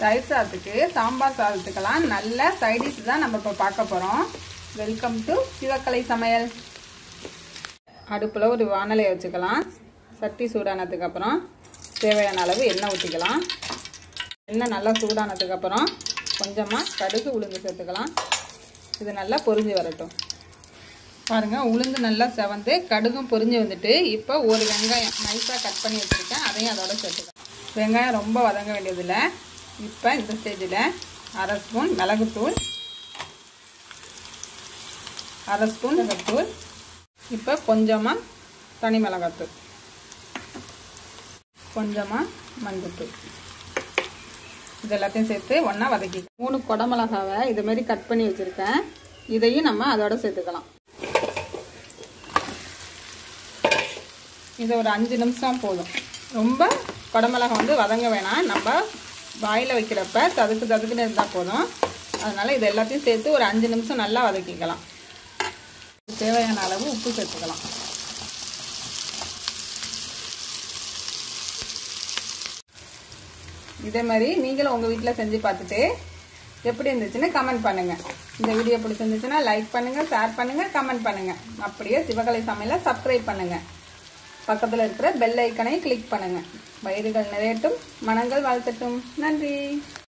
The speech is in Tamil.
தயிர் சாதத்துக்கு சாம்பார் சாதத்துக்கெல்லாம் நல்ல சைடிஷ் தான் நம்ம இப்போ பார்க்க போகிறோம் வெல்கம் டு சிவக்கலை சமையல் அடுப்பில் ஒரு வானலையை வச்சுக்கலாம் சட்டி சூடானதுக்கு அப்புறம் தேவையான அளவு எண்ணெய் ஊற்றிக்கலாம் எண்ணெய் நல்லா சூடானதுக்கு அப்புறம் கொஞ்சமாக கடுகு உளுந்து சேர்த்துக்கலாம் இது நல்லா பொரிஞ்சு வரட்டும் பாருங்கள் உளுந்து நல்லா செவந்து கடுகும் பொரிஞ்சு வந்துட்டு இப்போ ஒரு வெங்காயம் நைஸாக கட் பண்ணி வச்சுருக்கேன் அதையும் அதோட சேர்த்துக்கலாம் வெங்காயம் ரொம்ப வதங்க வேண்டியதில்லை இப்போ இந்த ஸ்டேஜில் அரை ஸ்பூன் மிளகுத்தூள் அரை ஸ்பூன் மிளகுத்தூள் இப்போ கொஞ்சமாக தனி மிளகாத்தூள் கொஞ்சமாக மஞ்சத்தூள் இது எல்லாத்தையும் சேர்த்து ஒன்றா வதக்கி மூணு குடமிளகாவை இது மாதிரி கட் பண்ணி வச்சுருக்கேன் இதையும் நம்ம அதோட சேர்த்துக்கலாம் இது ஒரு அஞ்சு நிமிஷம் போதும் ரொம்ப குடமிளகா வந்து வதங்க வேணாம் நம்ம வாயில் வைக்கிறப்ப ததுக்கு ததுக்குன்னு இருந்தால் போதும் அதனால் இது எல்லாத்தையும் சேர்த்து ஒரு அஞ்சு நிமிஷம் நல்லா வதக்கிக்கலாம் தேவையான அளவு உப்பு சேர்த்துக்கலாம் இதே மாதிரி நீங்களும் உங்கள் வீட்டில் செஞ்சு பார்த்துட்டு எப்படி இருந்துச்சுன்னு கமெண்ட் பண்ணுங்கள் இந்த வீடியோ பிடிச்சிருந்துச்சுன்னா லைக் பண்ணுங்கள் ஷேர் பண்ணுங்கள் கமெண்ட் பண்ணுங்கள் அப்படியே சிவகலை சமையலை சப்ஸ்கிரைப் பண்ணுங்கள் பக்கத்தில் இருக்கிற பெல் ஐக்கனை கிளிக் பண்ணுங்கள் வயிறுகள் நிறையட்டும் மனங்கள் வாழ்த்தட்டும் நன்றி